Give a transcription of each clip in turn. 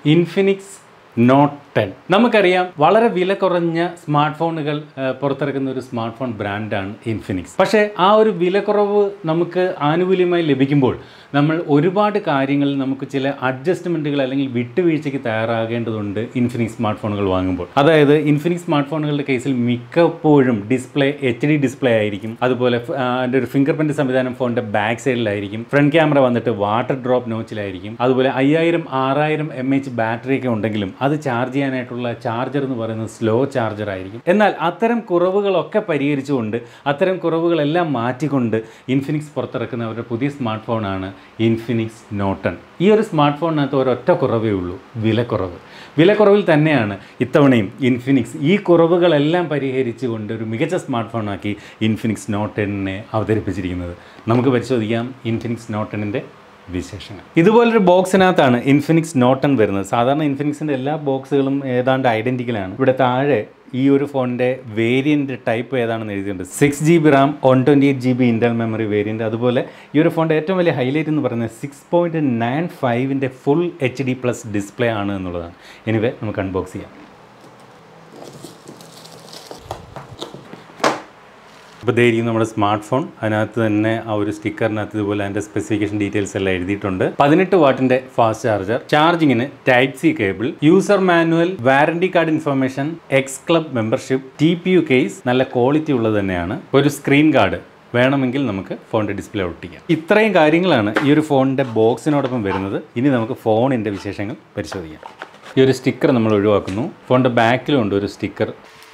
Infinix note ten നമുക്കറിയാം വളരെ വില കുറഞ്ഞ സ്മാർട്ട് ഫോണുകൾ ആ, പുറത്തിറക്കുന്ന ഒരു സ്മാർട്ട് ഫോൺ ബ്രാൻഡാണ് ഇൻഫിനിക്സ് പക്ഷേ ആ ഒരു വിലക്കുറവ് നമുക്ക് ആനുകൂല്യമായി ലഭിക്കുമ്പോൾ നമ്മൾ ഒരുപാട് കാര്യങ്ങളിൽ നമുക്ക് ചില അഡ്ജസ്റ്റ്മെൻറ്റുകൾ അല്ലെങ്കിൽ വിട്ടുവീഴ്ചയ്ക്ക് തയ്യാറാകേണ്ടതുണ്ട് ഇൻഫിനിക്സ് സ്മാർട്ട് ഫോണുകൾ വാങ്ങുമ്പോൾ അതായത് ഇൻഫിനിക്സ് സ്മാർട്ട് ഫോണുകളുടെ കേസിൽ മിക്കപ്പോഴും ഡിസ്പ്ലേ എച്ച് ഡി ഡിസ്പ്ലേ ആയിരിക്കും അതുപോലെ ഫ- ആ, അതിൻ്റെ ഒരു ഫിംഗർ പ്രിൻറ്റ് സംവിധാനം ഫോണിൻ്റെ ബാക്ക് സൈഡിലായിരിക്കും ഫ്രണ്ട് ക്യാമറ വന്നിട്ട് വാട്ടർ ഡ്രോപ്പ് നോച്ചിലായിരിക്കും അതുപോലെ അയ്യായിരം ആറായിരം എം എച്ച് ബാറ്ററി ഒക്കെ ഉണ്ടെങ്കിലും അത് ചാർജ് ചെയ്യാനായിട്ടുള്ള ചാർജർ എന്ന് പറയുന്നത് സ്ലോ ചാർജർ ആയിരിക്കും എന്നാൽ അത്തരം കുറവുകളൊക്കെ പരിഹരിച്ചുകൊണ്ട് അത്തരം കുറവുകളെല്ലാം മാറ്റിക്കൊണ്ട് ഇൻഫിനിക്സ് പുറത്തിറക്കുന്ന അവരുടെ പുതിയ സ്മാർട്ട് ഫോണാണ് ഇൻഫിനിക്സ് നോട്ടൺ ഈ ഒരു സ്മാർട്ട് ഫോണിനകത്ത് ഒരൊറ്റ കുറവേ ഉള്ളൂ വിലക്കുറവ് വിലക്കുറവിൽ തന്നെയാണ് ഇത്തവണയും ഇൻഫിനിക്സ് ഈ കുറവുകളെല്ലാം പരിഹരിച്ചുകൊണ്ട് ഒരു മികച്ച സ്മാർട്ട് ഫോണാക്കി ഇൻഫിനിക്സ് നോട്ട് ടെന്നിനെ അവതരിപ്പിച്ചിരിക്കുന്നത് നമുക്ക് പരിശോധിക്കാം ഇൻഫിനിക്സ് നോട്ട് ടെന്നിൻ്റെ വിശേഷങ്ങൾ ഇതുപോലൊരു ബോക്സിനകത്താണ് ഇൻഫിനിക്സ് നോട്ടൺ വരുന്നത് സാധാരണ ഇൻഫിനിക്സിൻ്റെ എല്ലാ ബോക്സുകളും ഏതാണ്ട് ഐഡൻറ്റിക്കലാണ് ഇവിടെ താഴെ ഈ ഒരു ഫോണിൻ്റെ വേരിയൻ്റ് ടൈപ്പ് ഏതാണെന്ന് എഴുതിയിട്ടുണ്ട് six G B RAM one twenty eight G B internal memory variant അതുപോലെ ഈ ഒരു ഫോണിൻ്റെ ഏറ്റവും വലിയ ഹൈലൈറ്റ് എന്ന് പറയുന്നത് സിക്സ് പോയിൻറ്റ് നയൻ ഫൈവിൻ്റെ full H D plus display ആണ് എന്നുള്ളതാണ് എനിവേ നമുക്ക് അൺബോക്സ് ചെയ്യാം ഇപ്പോൾ ഇതായിരിക്കും നമ്മുടെ സ്മാർട്ട് ഫോൺ അതിനകത്ത് തന്നെ ആ ഒരു സ്റ്റിക്കറിനകത്ത് ഇതുപോലെ അതിൻ്റെ സ്പെസിഫിക്കേഷൻ ഡീറ്റെയിൽസ് എല്ലാം എഴുതിയിട്ടുണ്ട് പതിനെട്ട് വാട്ടിൻ്റെ ഫാസ്റ്റ് ചാർജർ ചാർജിങ്ങിന് type C cable user manual warranty card information X club membership T P U case നല്ല ക്വാളിറ്റി ഉള്ളത് തന്നെയാണ് ഒരു സ്ക്രീൻ ഗാർഡ് വേണമെങ്കിൽ നമുക്ക് ഫോണിൻ്റെ ഡിസ്പ്ലേ ഒട്ടിക്കാം ഇത്രയും കാര്യങ്ങളാണ് ഈ ഒരു ഫോണിൻ്റെ ബോക്സിനോടൊപ്പം വരുന്നത് ഇനി നമുക്ക് ഫോണിൻ്റെ വിശേഷങ്ങൾ പരിശോധിക്കാം ഈ ഒരു സ്റ്റിക്കർ നമ്മൾ ഒഴിവാക്കുന്നു ഫോണിൻ്റെ ബാക്കിലും ഉണ്ട് ഒരു സ്റ്റിക്കർ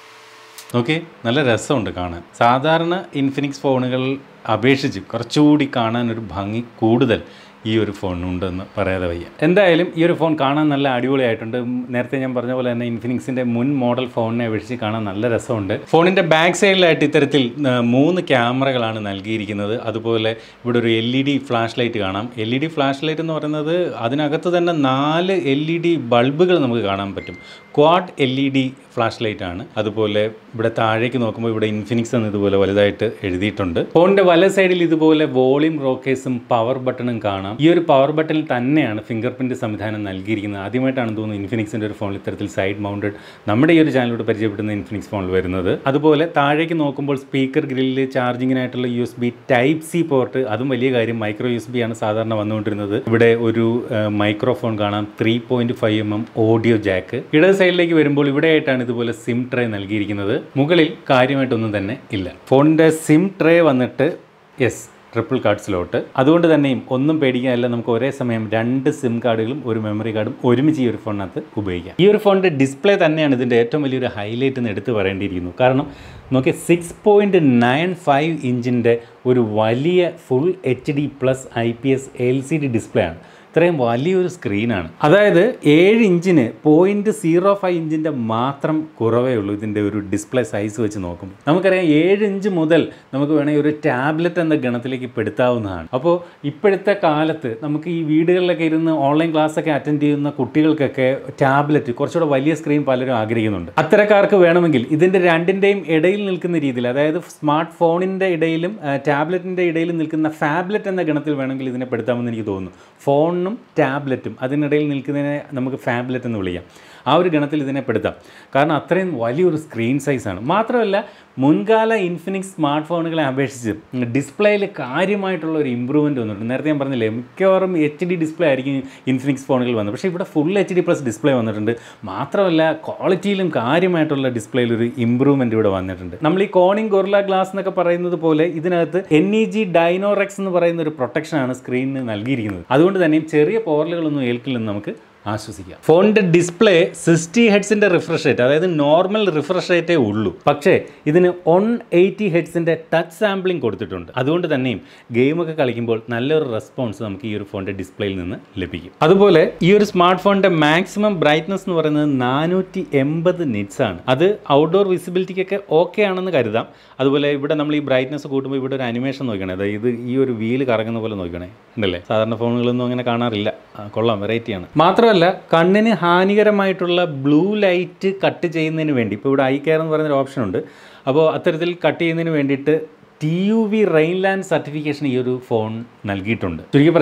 ഓക്കെ നല്ല രസമുണ്ട് കാണാൻ സാധാരണ ഇൻഫിനിക്സ് ഫോണുകൾ അപേക്ഷിച്ച് കുറച്ചുകൂടി കാണാൻ ഒരു ഭംഗി കൂടുതൽ ഈ ഒരു ഫോണിനുണ്ടെന്ന് പറയാതെ വയ്യ എന്തായാലും ഈ ഒരു ഫോൺ കാണാൻ നല്ല അടിപൊളിയായിട്ടുണ്ട് ഉം, നേരത്തെ ഞാൻ പറഞ്ഞ പോലെ തന്നെ ഇൻഫിനിക്സിൻ്റെ മുൻ മോഡൽ ഫോണിനെ അപേക്ഷിച്ച് കാണാൻ നല്ല രസമുണ്ട് ഫോണിൻ്റെ ബാക്ക് സൈഡിലായിട്ട് ഇത്തരത്തിൽ ആ, മൂന്ന് ക്യാമറകളാണ് നൽകിയിരിക്കുന്നത് അതുപോലെ ഇവിടെ ഒരു L E D flash light കാണാം L E D flash light എന്ന് പറയുന്നത് അതിനകത്ത് തന്നെ നാല് എൽ ഇ ഡി ബൾബുകൾ നമുക്ക് കാണാൻ പറ്റും quad L E D flash light ആണ് അതുപോലെ ഇവിടെ താഴേക്ക് നോക്കുമ്പോൾ ഇവിടെ ഇൻഫിനിക്സ് എന്ന് ഇതുപോലെ വലുതായിട്ട് എഴുതിയിട്ടുണ്ട് ഫോണിന്റെ വല സൈഡിൽ ഇതുപോലെ വോളിയം റോക്കേഴ്സും പവർ ബട്ടണും കാണാം ഈ ഒരു പവർ ബട്ടണിൽ തന്നെയാണ് ഫിംഗർ പ്രിന്റ് സംവിധാനം നൽകിയിരിക്കുന്നത് ആദ്യമായിട്ടാണ് തോന്നുന്നു ഇൻഫിനിക്സിന്റെ ഒരു ഫോണിൽ ഇത്തരത്തിൽ സൈഡ് മൗണ്ടഡ് നമ്മുടെ ഈ ഒരു ചാനലിലൂടെ പരിചയപ്പെടുന്ന ഇൻഫിനിക്സ് ഫോണിൽ വരുന്നത് അതുപോലെ താഴേക്ക് നോക്കുമ്പോൾ സ്പീക്കർ ഗ്രില്ല് ചാർജിങ്ങിനായിട്ടുള്ള U S B type C port അതും വലിയ കാര്യം മൈക്രോ യു എസ് ബി ആണ് സാധാരണ വന്നുകൊണ്ടിരുന്നത് ഇവിടെ ഒരു മൈക്രോഫോൺ കാണാം three point five M M audio jack ഇടത് സൈഡിലേക്ക് വരുമ്പോൾ ഇവിടെയായിട്ടാണ് ഇതുപോലെ സിം ട്രേ നൽകിയിരിക്കുന്നത് മുകളിൽ കാര്യമായിട്ടൊന്നും തന്നെ ഇല്ല ഫോണിന്റെ സിം ട്രേ വന്നിട്ട് യെസ് ട്രിപ്പിൾ കാർഡ് സ്ലോട്ട് അതുകൊണ്ട് തന്നെയും ഒന്നും പേടിക്കാനില്ല നമുക്ക് ഒരേ സമയം രണ്ട് സിം കാർഡുകളും ഒരു മെമ്മറി കാർഡും ഒരുമിച്ച് ഈ ഒരു ഫോണിനകത്ത് ഉപയോഗിക്കാം ഈ ഒരു ഫോണിൻ്റെ ഡിസ്പ്ലേ തന്നെയാണ് ഇതിൻ്റെ ഏറ്റവും വലിയൊരു ഹൈലൈറ്റ് എന്ന് എടുത്ത് പറയേണ്ടിയിരിക്കുന്നു കാരണം നോക്കി സിക്സ് പോയിൻറ്റ് നയൻ ഫൈവ് ഇഞ്ചിൻ്റെ ഒരു വലിയ full H D plus I P S L C D display ആണ് ഇത്രയും വലിയൊരു സ്ക്രീനാണ് അതായത് ഏഴ് ഇഞ്ചിന് പോയിന്റ് സീറോ ഫൈവ് ഇഞ്ചിൻ്റെ മാത്രം കുറവേ ഉള്ളൂ ഇതിൻ്റെ ഒരു ഡിസ്പ്ലേ സൈസ് വെച്ച് നോക്കും നമുക്കറിയാം ഏഴ് ഇഞ്ച് മുതൽ നമുക്ക് വേണമെങ്കിൽ ഒരു ടാബ്ലറ്റ് എന്ന ഗണത്തിലേക്ക് പെടുത്താവുന്നതാണ് അപ്പോൾ ഇപ്പോഴത്തെ കാലത്ത് നമുക്ക് ഈ വീടുകളിലൊക്കെ ഇരുന്ന് ഓൺലൈൻ ക്ലാസ് ഒക്കെ അറ്റൻഡ് ചെയ്യുന്ന കുട്ടികൾക്കൊക്കെ ടാബ്ലറ്റ് കുറച്ചുകൂടെ വലിയ സ്ക്രീൻ പലരും ആഗ്രഹിക്കുന്നുണ്ട് അത്തരക്കാർക്ക് വേണമെങ്കിൽ ഇതിൻ്റെ രണ്ടിൻ്റെയും ഇടയിൽ നിൽക്കുന്ന രീതിയിൽ അതായത് സ്മാർട്ട് ഫോണിൻ്റെ ഇടയിലും ടാബ്ലറ്റിൻ്റെ ഇടയിലും നിൽക്കുന്ന ഫാബ്ലറ്റ് എന്ന ഗണത്തിൽ വേണമെങ്കിൽ ഇതിനെ പെടുത്താമെന്ന് എനിക്ക് തോന്നുന്നു ഫോണിനും ടാബ്ലറ്റും അതിനിടയിൽ നിൽക്കുന്നതിനെ നമുക്ക് ഫാബ്ലറ്റ് എന്ന് വിളിക്കാം ആ ഒരു ഗണത്തിൽ ഇതിനെ പെടുത്താം കാരണം അത്രയും വലിയൊരു സ്ക്രീൻ സൈസാണ് മാത്രമല്ല മുൻകാല ഇൻഫിനിക്സ് സ്മാർട്ട് ഫോണുകളെ അപേക്ഷിച്ച് ഡിസ്പ്ലേയിൽ കാര്യമായിട്ടുള്ള ഒരു ഇമ്പ്രൂവ്മെൻറ്റ് വന്നിട്ടുണ്ട് നേരത്തെ ഞാൻ പറഞ്ഞില്ലേ മിക്കവാറും എച്ച് ഡി ഡിസ്പ്ലേ ആയിരിക്കും ഇൻഫിനിക്സ് ഫോണുകൾ വന്നത് പക്ഷേ ഇവിടെ full H D plus display വന്നിട്ടുണ്ട് മാത്രമല്ല ക്വാളിറ്റിയിലും കാര്യമായിട്ടുള്ള ഡിസ്പ്ലേയിൽ ഒരു ഇമ്പ്രൂവ്മെൻറ്റ് ഇവിടെ വന്നിട്ടുണ്ട് നമ്മൾ ഈ കോണിംഗ് ഗൊറില ഗ്ലാസ് എന്നൊക്കെ പറയുന്നത് പോലെ ഇതിനകത്ത് എൻ ഇ ജി ഡൈനോറെക്സ് എന്ന് പറയുന്ന ഒരു പ്രൊട്ടക്ഷനാണ് സ്ക്രീനിന് നൽകിയിരിക്കുന്നത് അതുകൊണ്ട് തന്നെയും ചെറിയ പോറലുകളൊന്നും ഏൽക്കില്ലെന്ന് നമുക്ക് ആശ്വസിക്കാം ഫോണിൻ്റെ ഡിസ്പ്ലേ സിക്സ്റ്റി ഹെഡ്സിൻ്റെ റിഫ്രഷ് റേറ്റ് അതായത് നോർമൽ റിഫ്രഷ് റേറ്റേ ഉള്ളൂ പക്ഷേ ഇതിന് വൺ എയ്റ്റി ഹെഡ്സിൻ്റെ ടച്ച് സാമ്പിളിംഗ് കൊടുത്തിട്ടുണ്ട് അതുകൊണ്ട് തന്നെയും ഗെയിമൊക്കെ കളിക്കുമ്പോൾ നല്ലൊരു റെസ്പോൺസ് നമുക്ക് ഈ ഒരു ഫോണിൻ്റെ ഡിസ്പ്ലേയിൽ നിന്ന് ലഭിക്കും അതുപോലെ ഈ ഒരു സ്മാർട്ട് ഫോണിൻ്റെ മാക്സിമം ബ്രൈറ്റ്നസ് എന്ന് പറയുന്നത് നാനൂറ്റി എൺപത് നിറ്റ്സ് ആണ് അത് ഔട്ട്ഡോർ വിസിബിലിറ്റിക്കൊക്കെ ഓക്കെ ആണെന്ന് കരുതാം അതുപോലെ ഇവിടെ നമ്മൾ ഈ ബ്രൈറ്റ്നസ് കൂട്ടുമ്പോൾ ഇവിടെ ഒരു അനിമേഷൻ നോക്കണേ അതായത് ഈ ഒരു വീല് കറങ്ങുന്ന പോലെ നോക്കണേ ഉണ്ടല്ലേ സാധാരണ ഫോണുകളൊന്നും അങ്ങനെ കാണാറില്ല ആ, കൊള്ളാം വെറൈറ്റിയാണ് മാത്രമല്ല കണ്ണിന് ഹാനികരമായിട്ടുള്ള ബ്ലൂ ലൈറ്റ് കട്ട് ചെയ്യുന്നതിന് വേണ്ടി ഇപ്പോൾ ഇവിടെ ഐ കെയർ എന്ന് പറയുന്നൊരു ഓപ്ഷൻ ഉണ്ട് അപ്പോൾ അത്തരത്തിൽ കട്ട് ചെയ്യുന്നതിന് വേണ്ടിയിട്ട് T U V Rheinland certification ഈ ഒരു ഫോൺ നൽകിയിട്ടുണ്ട് ചുരുക്കി പറഞ്ഞാൽ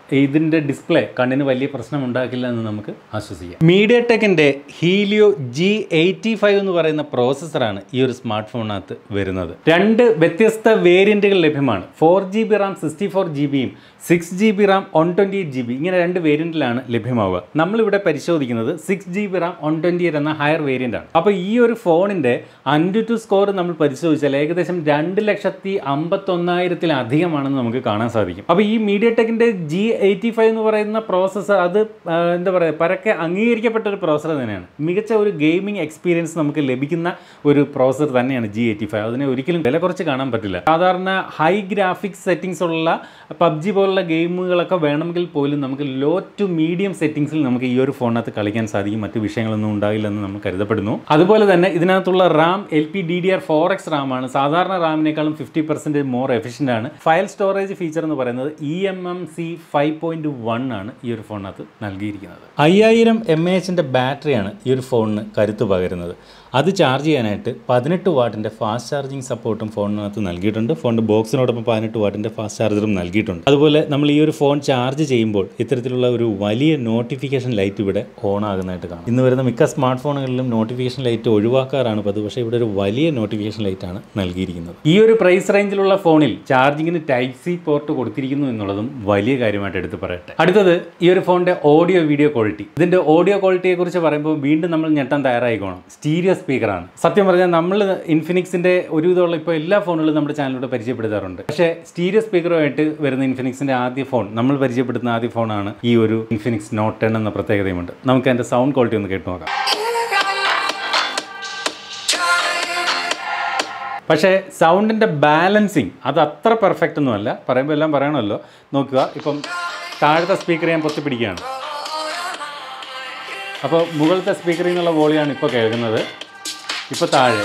ഇതിൻ്റെ ഡിസ്പ്ലേ കണ്ണിന് വലിയ പ്രശ്നം ഉണ്ടാക്കില്ല എന്ന് നമുക്ക് ആശ്വസിക്കാം മീഡിയ ടെക്കിൻ്റെ ഹീലിയോ ജി എയ്റ്റി ഫൈവ് എന്ന് പറയുന്ന പ്രോസസ്സറാണ് ഈ ഒരു സ്മാർട്ട് ഫോണിനകത്ത് വരുന്നത് രണ്ട് വ്യത്യസ്ത വേരിയൻറ്റുകൾ ലഭ്യമാണ് four G B RAM sixty four G ബിയും six G B RAM one twenty eight G B ഇങ്ങനെ രണ്ട് വേരിയൻറ്റിലാണ് ലഭ്യമാവുക നമ്മളിവിടെ പരിശോധിക്കുന്നത് six G B RAM one twenty eight എന്ന ഹയർ വേരിയൻ്റ് ആണ് അപ്പോൾ ഈ ഒരു ഫോണിൻ്റെ അൻറ്റു ടു സ്കോർ നമ്മൾ പരിശോധിച്ചാൽ ഏകദേശം രണ്ട് ലക്ഷത്തി അമ്പത്തൊന്നായിരത്തിലധികമാണെന്ന് നമുക്ക് കാണാൻ സാധിക്കും അപ്പോൾ ഈ മീഡിയ ടെക്കിൻ്റെ ജി എയ്റ്റി ഫൈവ് എന്ന് പറയുന്ന പ്രോസസ്സർ അത് ആ, എന്താ പറയുക പരക്കെ അംഗീകരിക്കപ്പെട്ട ഒരു പ്രോസസ്സർ തന്നെയാണ് മികച്ച ഒരു ഗെയിമിംഗ് എക്സ്പീരിയൻസ് നമുക്ക് ലഭിക്കുന്ന ഒരു പ്രോസസ്സർ തന്നെയാണ് ജി എയ്റ്റി ഫൈവ് അതിനെ ഒരിക്കലും വില കുറച്ച് കാണാൻ പറ്റില്ല സാധാരണ ഹൈ ഗ്രാഫിക്സ് സെറ്റിംഗ്സ് ഉള്ള പബ്ജി പോലുള്ള ഗെയിമുകളൊക്കെ വേണമെങ്കിൽ പോലും നമുക്ക് ലോ ടു മീഡിയം സെറ്റിംഗ്സിൽ നമുക്ക് ഈ ഒരു ഫോണിനകത്ത് കളിക്കാൻ സാധിക്കും മറ്റു വിഷയങ്ങളൊന്നും ഉണ്ടാകില്ലെന്ന് നമ്മൾ കരുതപ്പെടുന്നു അതുപോലെ തന്നെ ഇതിനകത്തുള്ള RAM L P D D R four X RAM ആണ് സാധാരണ റാമിനേക്കാളും ഫിഫ്റ്റി പെർസെൻറ്റ് മോർ എഫിഷ്യൻ്റ് ആണ് ഫയൽ സ്റ്റോറേജ് ഫീച്ചർ എന്ന് പറയുന്നത് E M M C five point one ആണ് ഈ ഒരു ഫോണിനകത്ത് നൽകിയിരിക്കുന്നത് അയ്യായിരം എം എ എച്ചിൻ്റെ ബാറ്ററിയാണ് ഈ ഒരു ഫോണിന് കരുത്ത് പകരുന്നത് അത് ചാർജ് ചെയ്യാനായിട്ട് പതിനെട്ട് വാട്ടിൻ്റെ ഫാസ്റ്റ് ചാർജിങ് സപ്പോർട്ടും ഫോണിനകത്ത് നൽകിയിട്ടുണ്ട് ഫോണിൻ്റെ ബോക്സിനോടൊപ്പം പതിനെട്ട് വാട്ടിൻ്റെ ഫാസ്റ്റ് ചാർജറും നൽകിയിട്ടുണ്ട് അതുപോലെ നമ്മൾ ഈ ഒരു ഫോൺ ചാർജ് ചെയ്യുമ്പോൾ ഇത്തരത്തിലുള്ള ഒരു വലിയ നോട്ടിഫിക്കേഷൻ ലൈറ്റ് ഇവിടെ ഓൺ ആകുന്നതായിട്ട് കാണാം ഇന്ന് വരുന്ന മിക്ക സ്മാർട്ട് ഫോണുകളിലും നോട്ടിഫിക്കേഷൻ ലൈറ്റ് ഒഴിവാക്കാറാണ് പതിവ് പക്ഷേ ഇവിടെ ഒരു വലിയ നോട്ടിഫിക്കേഷൻ ലൈറ്റാണ് നൽകിയിരിക്കുന്നത് ഈ ഒരു പ്രൈസ് റേഞ്ചിലുള്ള ഫോണിൽ ചാർജിങ്ങിന് ടൈപ്പ് സി പോർട്ട് കൊടുത്തിരിക്കുന്നു എന്നുള്ളതും വലിയ കാര്യമായിട്ട് എടുത്ത് പറയട്ടെ അടുത്തത് ഈ ഒരു ഫോണിൻ്റെ ഓഡിയോ വീഡിയോ ക്വാളിറ്റി ഇതിൻ്റെ ഓഡിയോ ക്വാളിറ്റിയെ കുറിച്ച് പറയുമ്പോൾ വീണ്ടും നമ്മൾ ഞെട്ടാൻ തയ്യാറായിക്കോണം സ്റ്റീരിയോ സ്പീക്കറാണ് സത്യം പറഞ്ഞാൽ നമ്മൾ ഇൻഫിനിക്സിൻ്റെ ഒരുവിധമുള്ള ഇപ്പോൾ എല്ലാ ഫോണുകളും നമ്മുടെ ചാനലിലൂടെ പരിചയപ്പെടുത്താറുണ്ട് പക്ഷേ സ്റ്റീരിയോ സ്പീക്കറുമായിട്ട് വരുന്ന ഇൻഫിനിക്സിൻ്റെ ആദ്യ ഫോൺ നമ്മൾ പരിചയപ്പെടുത്തുന്ന ആദ്യ ഫോണാണ് ഈ ഒരു ഇൻഫിനിക്സ് നോട്ട് ടെൻ എന്ന പ്രത്യേകതയുമുണ്ട് നമുക്ക് അതിൻ്റെ സൗണ്ട് ക്വാളിറ്റി ഒന്ന് കേട്ട് നോക്കാം പക്ഷേ സൗണ്ടിൻ്റെ ബാലൻസിങ് അത് അത്ര പെർഫെക്റ്റ് ഒന്നുമല്ല പറയുമ്പോൾ എല്ലാം പറയണമല്ലോ നോക്കുക ഇപ്പം താഴത്തെ സ്പീക്കർ ഞാൻ പൊത്തി പിടിക്കുകയാണ് അപ്പോൾ മുകളിലത്തെ സ്പീക്കറിൽ നിന്നുള്ള വോളിയാണ് ഇപ്പോൾ കേൾക്കുന്നത് ഇപ്പോൾ താഴെ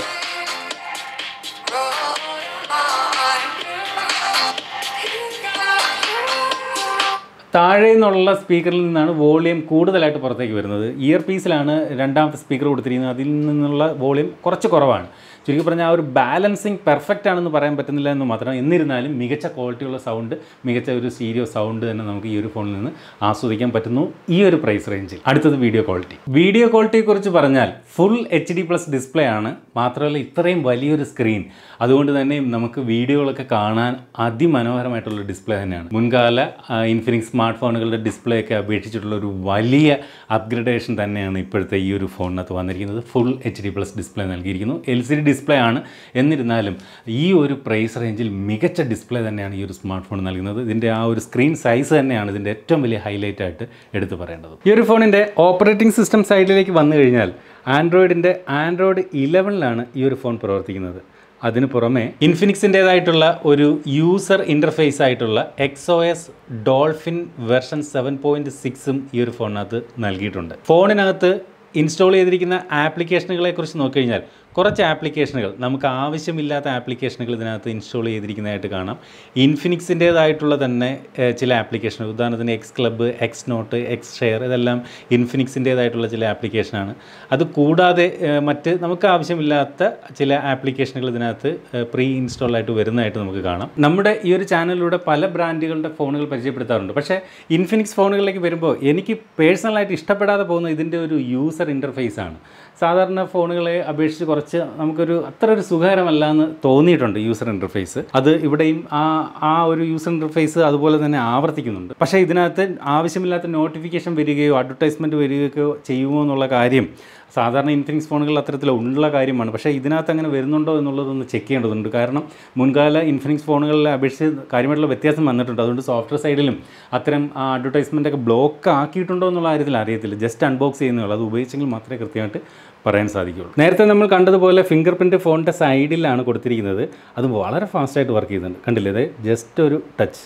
താഴെ നിന്നുള്ള സ്പീക്കറിൽ നിന്നാണ് വോളിയം കൂടുതലായിട്ട് പുറത്തേക്ക് വരുന്നത് ഇയർ പീസിലാണ് രണ്ടാമത്തെ സ്പീക്കർ കൊടുത്തിരിക്കുന്നത് അതിൽ നിന്നുള്ള വോളിയം കുറച്ച് കുറവാണ് ചുരുക്കി പറഞ്ഞാൽ ആ ഒരു ബാലൻസിങ് പെർഫെക്റ്റ് ആണെന്ന് പറയാൻ പറ്റുന്നില്ല എന്ന് മാത്രം എന്നിരുന്നാലും മികച്ച ക്വാളിറ്റിയുള്ള സൗണ്ട് മികച്ച ഒരു സ്റ്റീരിയോ സൗണ്ട് തന്നെ നമുക്ക് ഈ ഒരു ഫോണിൽ നിന്ന് ആസ്വദിക്കാൻ പറ്റുന്നു ഈ ഒരു പ്രൈസ് റേഞ്ചിൽ അടുത്തത് വീഡിയോ ക്വാളിറ്റി വീഡിയോ ക്വാളിറ്റിയെ കുറിച്ച് പറഞ്ഞാൽ full H D plus display ആണ് മാത്രമല്ല ഇത്രയും വലിയൊരു സ്ക്രീൻ അതുകൊണ്ട് തന്നെ നമുക്ക് വീഡിയോകളൊക്കെ കാണാൻ അതിമനോഹരമായിട്ടുള്ള ഡിസ്പ്ലേ തന്നെയാണ് മുൻകാല ഇൻഫിനിക്സ് സ്മാർട്ട് ഫോണുകളുടെ ഡിസ്പ്ലേ ഒക്കെ അപേക്ഷിച്ചിട്ടുള്ള ഒരു വലിയ അപ്ഗ്രഡേഷൻ തന്നെയാണ് ഇപ്പോഴത്തെ ഈ ഒരു ഫോണിനകത്ത് വന്നിരിക്കുന്നത് full H D plus display നൽകിയിരിക്കുന്നു എൽ സി ഡി ഡിസ്പ്ലേ ആണ് എന്നിരുന്നാലും ഈ ഒരു പ്രൈസ് റേഞ്ചിൽ മികച്ച ഡിസ്പ്ലേ തന്നെയാണ് ഈ ഒരു സ്മാർട്ട് ഫോൺ നൽകുന്നത് ഇതിൻ്റെ ആ ഒരു സ്ക്രീൻ സൈസ് തന്നെയാണ് ഇതിൻ്റെ ഏറ്റവും വലിയ ഹൈലൈറ്റ് ആയിട്ട് എടുത്തു പറയേണ്ടത് ഈ ഒരു ഫോണിൻ്റെ ഓപ്പറേറ്റിംഗ് സിസ്റ്റം സൈഡിലേക്ക് വന്നു കഴിഞ്ഞാൽ ആൻഡ്രോയിഡിൻ്റെ ആൻഡ്രോയിഡ് ഇലവനിലാണ് ഈ ഒരു ഫോൺ പ്രവർത്തിക്കുന്നത് അതിന് പുറമെ ഇൻഫിനിക്സിൻ്റേതായിട്ടുള്ള ഒരു യൂസർ ഇൻ്റർഫേസ് ആയിട്ടുള്ള X O S Dolphin version seven point സിക്സും ഈ ഒരു ഫോണിനകത്ത് നൽകിയിട്ടുണ്ട് ഫോണിനകത്ത് ഇൻസ്റ്റാൾ ചെയ്തിരിക്കുന്ന ആപ്ലിക്കേഷനുകളെ കുറിച്ച് നോക്കിക്കഴിഞ്ഞാൽ കുറച്ച് ആപ്ലിക്കേഷനുകൾ നമുക്ക് ആവശ്യമില്ലാത്ത ആപ്ലിക്കേഷനുകൾ ഇതിനകത്ത് ഇൻസ്റ്റാൾ ചെയ്തിരിക്കുന്നതായിട്ട് കാണാം ഇൻഫിനിക്സിൻ്റേതായിട്ടുള്ള തന്നെ ഏഹ്, ചില ആപ്ലിക്കേഷനുകൾ ഉദാഹരണത്തിന് X club X note X share ഇതെല്ലാം ഇൻഫിനിക്സിൻ്റേതായിട്ടുള്ള ചില ആപ്ലിക്കേഷനാണ് അത് കൂടാതെ ഏഹ്, മറ്റ് നമുക്ക് ആവശ്യമില്ലാത്ത ചില ആപ്ലിക്കേഷനുകൾ ഇതിനകത്ത് പ്രീ ഇൻസ്റ്റാൾ ആയിട്ട് വരുന്നതായിട്ട് നമുക്ക് കാണാം നമ്മുടെ ഈ ഒരു ചാനലിലൂടെ പല ബ്രാൻഡുകളുടെ ഫോണുകൾ പരിചയപ്പെടുത്താറുണ്ട് പക്ഷേ ഇൻഫിനിക്സ് ഫോണുകളിലേക്ക് വരുമ്പോൾ എനിക്ക് പേഴ്സണലായിട്ട് ഇഷ്ടപ്പെടാതെ പോകുന്ന ഇതിൻ്റെ ഒരു യൂസർ ഇൻ്റർഫേസ് ആണ് സാധാരണ ഫോണുകളെ അപേക്ഷിച്ച് കുറച്ച് നമുക്കൊരു അത്ര ഒരു സുഖകരമല്ല എന്ന് തോന്നിയിട്ടുണ്ട് യൂസർ ഇൻ്റർഫേസ് അത് ഇവിടെയും ആ ആ ഒരു യൂസർ ഇൻ്റർഫേസ് അതുപോലെ തന്നെ ആവർത്തിക്കുന്നുണ്ട് പക്ഷേ ഇതിനകത്ത് ആവശ്യമില്ലാത്ത നോട്ടിഫിക്കേഷൻ വരികയോ അഡ്വർടൈസ്മെൻറ്റ് വരികയോ ചെയ്യുമോ എന്നുള്ള കാര്യം സാധാരണ ഇൻഫിനിക്സ് ഫോണുകളിൽ അത്തരത്തിൽ ഉള്ള കാര്യമാണ് പക്ഷേ ഇതിനകത്ത് അങ്ങനെ വരുന്നുണ്ടോ എന്നുള്ളതൊന്ന് ചെക്ക് ചെയ്യേണ്ടതുണ്ട് കാരണം മുൻകാല ഇൻഫിനിക്സ് ഫോണുകളിലെ അപേക്ഷിച്ച് കാര്യമായിട്ടുള്ള വ്യത്യാസം വന്നിട്ടുണ്ട് അതുകൊണ്ട് സോഫ്റ്റ്വെയർ സൈഡിലും അത്തരം അഡ്വർടൈസ്മെൻ്റ് ഒക്കെ ബ്ലോക്ക് ആക്കിയിട്ടുണ്ടോ എന്നുള്ള കാര്യത്തിൽ അറിയത്തില്ല ജസ്റ്റ് അൺബോക്സ് ചെയ്യുന്നുള്ളൂ അത് ഉപയോഗിച്ചെങ്കിൽ മാത്രമേ കൃത്യമായിട്ട് പറയാൻ സാധിക്കുകയുള്ളൂ നേരത്തെ നമ്മൾ കണ്ടതുപോലെ ഫിംഗർ പ്രിൻറ്റ് ഫോണിൻ്റെ സൈഡിലാണ് കൊടുത്തിരിക്കുന്നത് അത് വളരെ ഫാസ്റ്റായിട്ട് വർക്ക് ചെയ്യുന്നുണ്ട് കണ്ടില്ലേ ഇത് ജസ്റ്റ് ഒരു ടച്ച്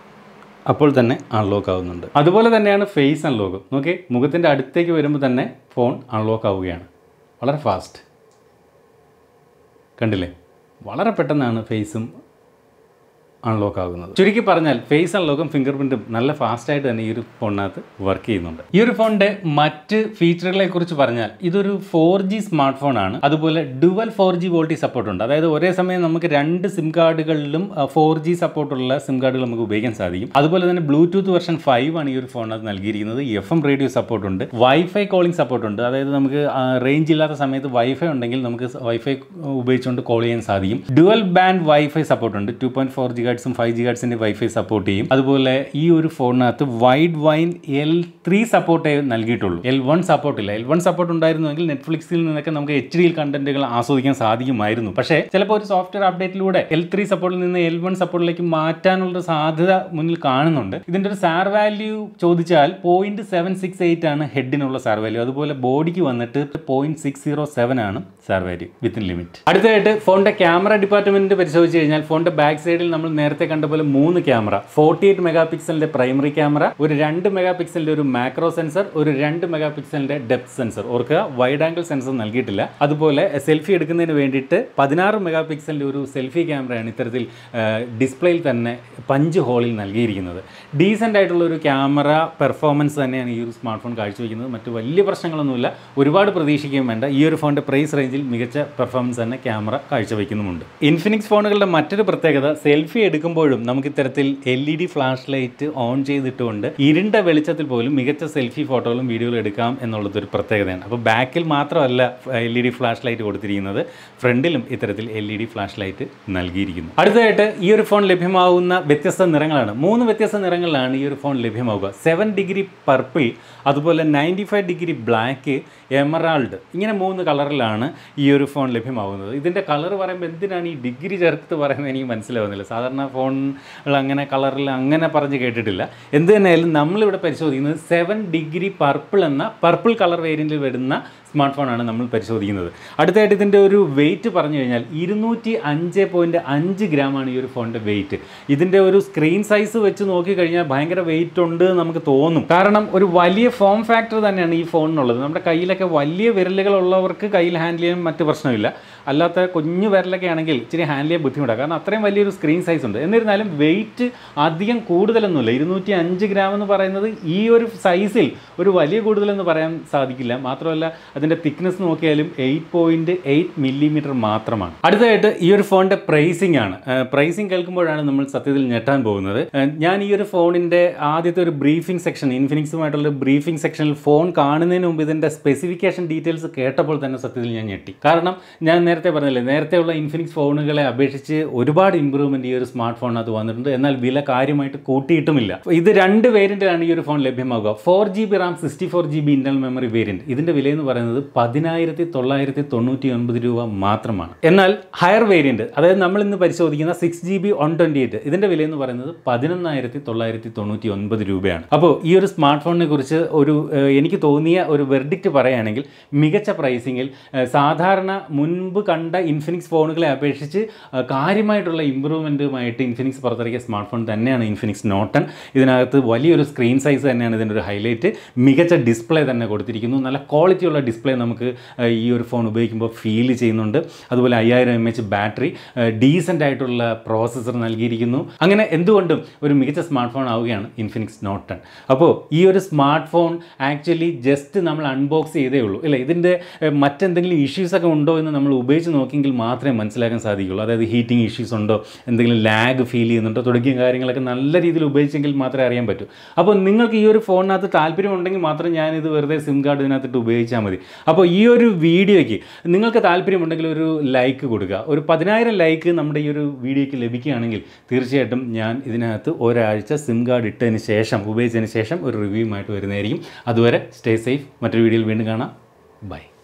അപ്പോൾ തന്നെ അൺലോക്ക് ആവുന്നുണ്ട് അതുപോലെ തന്നെയാണ് ഫേസ് അൺലോക്ക് നോക്കി മുഖത്തിൻ്റെ അടുത്തേക്ക് വരുമ്പോൾ തന്നെ ഫോൺ അൺലോക്ക് ആവുകയാണ് വളരെ ഫാസ്റ്റ് കണ്ടില്ലേ വളരെ പെട്ടെന്നാണ് ഫേസും അൺലോക്ക് ആകുന്നത് ചുരുക്കി പറഞ്ഞാൽ ഫേസ് അൺലോക്കും ഫിംഗർ പ്രിൻറ്റും നല്ല ഫാസ്റ്റായിട്ട് തന്നെ ഈ ഒരു ഫോണിനകത്ത് വർക്ക് ചെയ്യുന്നുണ്ട് ഈ ഒരു ഫോണിൻ്റെ മറ്റ് ഫീച്ചറുകളെ കുറിച്ച് പറഞ്ഞാൽ ഇതൊരു ഫോർ ജി സ്മാർട്ട് ഫോൺ ആണ് അതുപോലെ dual four G VoLTE support ഉണ്ട് അതായത് ഒരേ സമയം നമുക്ക് രണ്ട് സിം കാർഡുകളിലും ഫോർ ജി സപ്പോർട്ടുള്ള സിം കാർഡുകൾ നമുക്ക് ഉപയോഗിക്കാൻ സാധിക്കും അതുപോലെ തന്നെ ബ്ലൂടൂത്ത് വെർഷൻ ഫൈവ് ആണ് ഈ ഒരു ഫോണിനകത്ത് നൽകിയിരിക്കുന്നത് എഫ് എം റേഡിയോ സപ്പോർട്ട് ഉണ്ട് വൈഫൈ കോളിംഗ് സപ്പോർട്ട് ഉണ്ട് അതായത് നമുക്ക് റേഞ്ച് ഇല്ലാത്ത സമയത്ത് വൈഫൈ ഉണ്ടെങ്കിൽ നമുക്ക് വൈഫൈ ഉപയോഗിച്ചുകൊണ്ട് കോൾ ചെയ്യാൻ സാധിക്കും ഡുവൽ ബാൻഡ് വൈഫൈ സപ്പോർട്ട് ഉണ്ട് ടു പോയിന്റ് ഫോർ ജി ഗാഡ്സും ഫൈവ് ജി ഗാഡ്സിന്റെ വൈഫൈ സപ്പോർട്ട് ചെയ്യും അതുപോലെ ഈ ഒരു ഫോണിനകത്ത് വൈഡ് വൈൻ എൽ ത്രീ സപ്പോർട്ടേ നൽകിയിട്ടുള്ളൂ എൽ വൺ സപ്പോർട്ട് ഇല്ല എൽ വൺ സപ്പോർട്ട് ഉണ്ടായിരുന്നുവെങ്കിൽ നെറ്റ്ഫ്ലിക്സിൽ നിന്നൊക്കെ നമുക്ക് എച്ച് ഡിയിൽ കണ്ടന്റുകൾ ആസ്വദിക്കാൻ സാധിക്കുമായിരുന്നു പക്ഷേ ചിലപ്പോൾ ഒരു സോഫ്റ്റ്വെയർ അപ്ഡേറ്റിലൂടെ എൽ ത്രീ സപ്പോർട്ടിൽ നിന്ന് എൽ വൺ സപ്പോർട്ടിലേക്ക് മാറ്റാനുള്ള സാധ്യത മുന്നിൽ കാണുന്നുണ്ട് ഇതിന്റെ ഒരു സാർ വാല്യൂ ചോദിച്ചാൽ പോയിന്റ് സെവൻ സിക്സ് എയ്റ്റ് ആണ് ഹെഡിനുള്ള സാർ വാല്യൂ അതുപോലെ ബോഡിക്ക് വന്നിട്ട് പോയിന്റ് സിക്സ് സീറോ സെവൻ ആണ് സാർ വാല്യൂ വിത്തിൻ ലിമിറ്റ് അടുത്തതായിട്ട് ഫോണിന്റെ ക്യാമറ ഡിപ്പാർട്ട്മെന്റ് പരിശോധിച്ച് കഴിഞ്ഞാൽ ഫോണിന്റെ ബാക്ക് സൈഡിൽ നമ്മൾ നേരത്തെ കണ്ട പോലെ മൂന്ന് ക്യാമറ ഫോർട്ടി എയ്റ്റ് മെഗാ പിക്സലിന്റെ പ്രൈമറി ക്യാമറ ഒരു രണ്ട് മെഗാ പിക്സലിന്റെ ഒരു മാക്രോ സെൻസർ ഒരു രണ്ട് മെഗാ പിക്സലിന്റെ ഡെപ്ത് സെൻസർ ഓർക്കുക വൈഡ് ആംഗിൾ സെൻസർ നൽകിയിട്ടില്ല അതുപോലെ സെൽഫി എടുക്കുന്നതിന് വേണ്ടിയിട്ട് പതിനാറ് മെഗാ പിക്സലിന്റെ ഒരു സെൽഫി ക്യാമറയാണ് ഇത്തരത്തിൽ ഡിസ്പ്ലേയിൽ തന്നെ പഞ്ച് ഹോളിൽ നൽകിയിരിക്കുന്നത് ഡീസൻ്റ് ആയിട്ടുള്ള ഒരു ക്യാമറ പെർഫോമൻസ് തന്നെയാണ് ഈ ഒരു സ്മാർട്ട് ഫോൺ കാഴ്ചവെക്കുന്നത് മറ്റു വലിയ പ്രശ്നങ്ങളൊന്നുമില്ല ഒരുപാട് പ്രതീക്ഷിക്കുകയും വേണ്ട ഈ ഒരു ഫോണിന്റെ പ്രൈസ് റേഞ്ചിൽ മികച്ച പെർഫോമൻസ് തന്നെ ക്യാമറ കാഴ്ചവെക്കുന്നുമുണ്ട് ഇൻഫിനിക്സ് ഫോണുകളുടെ മറ്റൊരു പ്രത്യേകത സെൽഫി എടുക്കുമ്പോഴും നമുക്ക് ഇത്തരത്തിൽ L E D flash light on ചെയ്തിട്ടുകൊണ്ട് ഇരുണ്ട വെളിച്ചത്തിൽ പോലും മികച്ച സെൽഫി ഫോട്ടോകളും വീഡിയോകളും എടുക്കാം എന്നുള്ളത് ഒരു പ്രത്യേകതയാണ് അപ്പോൾ ബാക്കിൽ മാത്രമല്ല L E D flash light കൊടുത്തിരിക്കുന്നത് ഫ്രണ്ടിലും ഇത്തരത്തിൽ L E D flash light നൽകിയിരിക്കുന്നു അടുത്തതായിട്ട് ഈ ഒരു ഫോൺ ലഭ്യമാവുന്ന വ്യത്യസ്ത നിറങ്ങളാണ് മൂന്ന് വ്യത്യസ്ത നിറങ്ങളിലാണ് ഈ ഒരു ഫോൺ ലഭ്യമാവുക സെവൻ ഡിഗ്രി പർപ്പിൾ അതുപോലെ ninety five degree black emerald ഇങ്ങനെ മൂന്ന് കളറിലാണ് ഈ ഒരു ഫോൺ ലഭ്യമാവുന്നത് ഇതിൻ്റെ കളർ പറയുമ്പോൾ എന്തിനാണ് ഈ ഡിഗ്രി ചേർത്ത് പറയുന്നത് എനിക്ക് മനസ്സിലാവുന്നില്ല സാധാരണ ഫോണുകൾ അങ്ങനെ കളറിൽ അങ്ങനെ പറഞ്ഞ് കേട്ടിട്ടില്ല എന്ത് തന്നെയായാലും നമ്മളിവിടെ പരിശോധിക്കുന്നത് സെവൻ ഡിഗ്രി പർപ്പിൾ എന്ന പർപ്പിൾ കളർ വേരിയൻറ്റിൽ വരുന്ന സ്മാർട്ട് ഫോണാണ് നമ്മൾ പരിശോധിക്കുന്നത് അടുത്തായിട്ട് ഇതിൻ്റെ ഒരു വെയിറ്റ് പറഞ്ഞു കഴിഞ്ഞാൽ ഇരുന്നൂറ്റി അഞ്ച് പോയിൻറ്റ് അഞ്ച് ഗ്രാമാണ് ഈ ഒരു ഫോണിൻ്റെ വെയിറ്റ് ഇതിൻ്റെ ഒരു സ്ക്രീൻ സൈസ് വെച്ച് നോക്കിക്കഴിഞ്ഞാൽ ഭയങ്കര വെയിറ്റ് ഉണ്ട് എന്ന് നമുക്ക് തോന്നും കാരണം ഒരു വലിയ ഫോം ഫാക്ടർ തന്നെയാണ് ഈ ഫോണിനുള്ളത് നമ്മുടെ കയ്യിലൊക്കെ വലിയ വിരലുകൾ ഉള്ളവർക്ക് കയ്യിൽ ഹാൻഡിൽ ചെയ്യാൻ മറ്റ് പ്രശ്നമില്ല അല്ലാത്ത കുഞ്ഞു വിരലൊക്കെ ആണെങ്കിൽ ഇച്ചിരി ഹാൻഡിൽ ചെയ്യാൻ ബുദ്ധിമുട്ടാണ് കാരണം അത്രയും വലിയൊരു സ്ക്രീൻ സൈസ് ഉണ്ട് എന്നിരുന്നാലും വെയിറ്റ് അധികം കൂടുതലൊന്നുമില്ല ഇരുന്നൂറ്റി അഞ്ച് ഗ്രാം എന്ന് പറയുന്നത് ഈ ഒരു സൈസിൽ ഒരു വലിയ കൂടുതലെന്ന് പറയാൻ സാധിക്കില്ല മാത്രമല്ല അതിൻ്റെ തിക്നെസ് നോക്കിയാലും എയ്റ്റ് പോയിൻറ്റ് എയ്റ്റ് മില്ലിമീറ്റർ മാത്രമാണ് അടുത്തതായിട്ട് ഈ ഒരു ഫോണിൻ്റെ പ്രൈസിംഗ് ആണ് പ്രൈസിംഗ് കേൾക്കുമ്പോഴാണ് നമ്മൾ സത്യത്തിൽ ഞെട്ടാൻ പോകുന്നത് ഏഹ് ഞാൻ ഈ ഒരു ഫോണിൻ്റെ ആദ്യത്തെ ഒരു ബ്രീഫിംഗ് സെക്ഷൻ ഇൻഫിനിക്സുമായിട്ടുള്ള ബ്രീഫിംഗ് സെക്ഷനിൽ ഫോൺ കാണുന്നതിന് മുമ്പ് ഇതിൻ്റെ സ്പെസിഫിക്കേഷൻ ഡീറ്റെയിൽസ് കേട്ടപ്പോൾ തന്നെ സത്യത്തിൽ ഞാൻ ഞെട്ടി കാരണം ഞാൻ നേരത്തെ പറഞ്ഞില്ലേ നേരത്തെയുള്ള ഇൻഫിനിക്സ് ഫോണുകളെ അപേക്ഷിച്ച് ഒരുപാട് ഇമ്പ്രൂവ്മെൻറ്റ് ഈ ഒരു സ്മാർട്ട് ഫോണിനകത്ത് വന്നിട്ടുണ്ട് എന്നാൽ വില കാര്യമായിട്ട് കൂട്ടിയിട്ടുമില്ല ഇത് രണ്ട് വേരിയൻറ്റിലാണ് ഈ ഒരു ഫോൺ ലഭ്യമാകുക four G B RAM sixty four G B internal memory variant ഇതിൻ്റെ വില എന്ന് പറയുന്നത് പതിനായിരത്തി തൊള്ളായിരത്തി തൊണ്ണൂറ്റി ഒൻപത് രൂപ മാത്രമാണ് എന്നാൽ ഹയർ വേരിയൻറ്റ് അതായത് നമ്മൾ ഇന്ന് പരിശോധിക്കുന്ന six G B one twenty eight ഇതിൻ്റെ വില എന്ന് പറയുന്നത് പതിനൊന്നായിരത്തി തൊള്ളായിരത്തി തൊണ്ണൂറ്റി ഒൻപത് രൂപയാണ് അപ്പോൾ ഈ ഒരു സ്മാർട്ട് ഫോണിനെ കുറിച്ച് ഒരു ഏഹ്, എനിക്ക് തോന്നിയ ഒരു വെർഡിക്റ്റ് പറയുകയാണെങ്കിൽ മികച്ച പ്രൈസിങ്ങിൽ ഏഹ്, സാധാരണ മുൻപ് കണ്ട ഇൻഫിനിക്സ് ഫോണുകളെ അപേക്ഷിച്ച് ഏഹ്, കാര്യമായിട്ടുള്ള ഇമ്പ്രൂവ്മെൻറ്റുമായിട്ട് ഇൻഫിനിക്സ് പുറത്തിറക്കിയ സ്മാർട്ട് ഫോൺ തന്നെയാണ് ഇൻഫിനിക്സ് നോട്ടൺ ഇതിനകത്ത് വലിയൊരു സ്ക്രീൻ സൈസ് തന്നെയാണ് ഇതിൻ്റെ ഒരു ഹൈലൈറ്റ് മികച്ച ഡിസ്പ്ലേ തന്നെ കൊടുത്തിരിക്കുന്നു നല്ല ക്വാളിറ്റിയുള്ള ഡിസ്പ്ലേ നമുക്ക് ഏഹ്, ഈ ഒരു ഫോൺ ഉപയോഗിക്കുമ്പോൾ ഫീൽ ചെയ്യുന്നുണ്ട് അതുപോലെ അയ്യായിരം എം എച്ച് ബാറ്ററി ഡീസൻ്റ് ആയിട്ടുള്ള പ്രോസസ്സർ നൽകിയിരിക്കുന്നു അങ്ങനെ എന്തുകൊണ്ടും ഒരു മികച്ച സ്മാർട്ട് ഫോൺ ആവുകയാണ് ഇൻഫിനിക്സ് നോട്ട് ടെൻ അപ്പോൾ ഈ ഒരു സ്മാർട്ട് ഫോൺ ആക്ച്വലി ജസ്റ്റ് നമ്മൾ അൺബോക്സ് ചെയ്തേ ഉള്ളൂ ഇല്ല ഇതിൻ്റെ ഏഹ്, മറ്റെന്തെങ്കിലും ഇഷ്യൂസ് ഒക്കെ ഉണ്ടോ എന്ന് നമ്മൾ ഉപയോഗിച്ച് നോക്കിയെങ്കിൽ മാത്രമേ മനസ്സിലാക്കാൻ സാധിക്കുള്ളൂ അതായത് ഹീറ്റിംഗ് ഇഷ്യൂസ് ഉണ്ടോ എന്തെങ്കിലും ലാഗ് ഫീൽ ചെയ്യുന്നുണ്ടോ തുടങ്ങിയ കാര്യങ്ങളൊക്കെ നല്ല രീതിയിൽ ഉപയോഗിച്ചെങ്കിൽ മാത്രമേ അറിയാൻ പറ്റൂ അപ്പോൾ നിങ്ങൾക്ക് ഈ ഒരു ഫോണിനകത്ത് താല്പര്യമുണ്ടെങ്കിൽ മാത്രം ഞാനിത് വെറുതെ സിം കാർഡ് ഇതിനകത്തിട്ട് ഉപയോഗിച്ചാൽ മതി അപ്പോൾ ഈ ഒരു വീഡിയോയ്ക്ക് നിങ്ങൾക്ക് താല്പര്യമുണ്ടെങ്കിൽ ഒരു ലൈക്ക് കൊടുക്കുക ഒരു പതിനായിരം ലൈക്ക് നമ്മുടെ ഈ ഒരു വീഡിയോയ്ക്ക് ലഭിക്കുകയാണെങ്കിൽ തീർച്ചയായിട്ടും ഞാൻ ഇതിനകത്ത് ഒരാഴ്ച സിം കാർഡ് ഇട്ടതിന് ശേഷം ഉപയോഗിച്ചതിന് ശേഷം ഒരു റിവ്യൂമായിട്ട് വരുന്നതായിരിക്കും അതുവരെ സ്റ്റേ സേഫ് മറ്റൊരു വീഡിയോയിൽ വീണ്ടും കാണാം ബൈ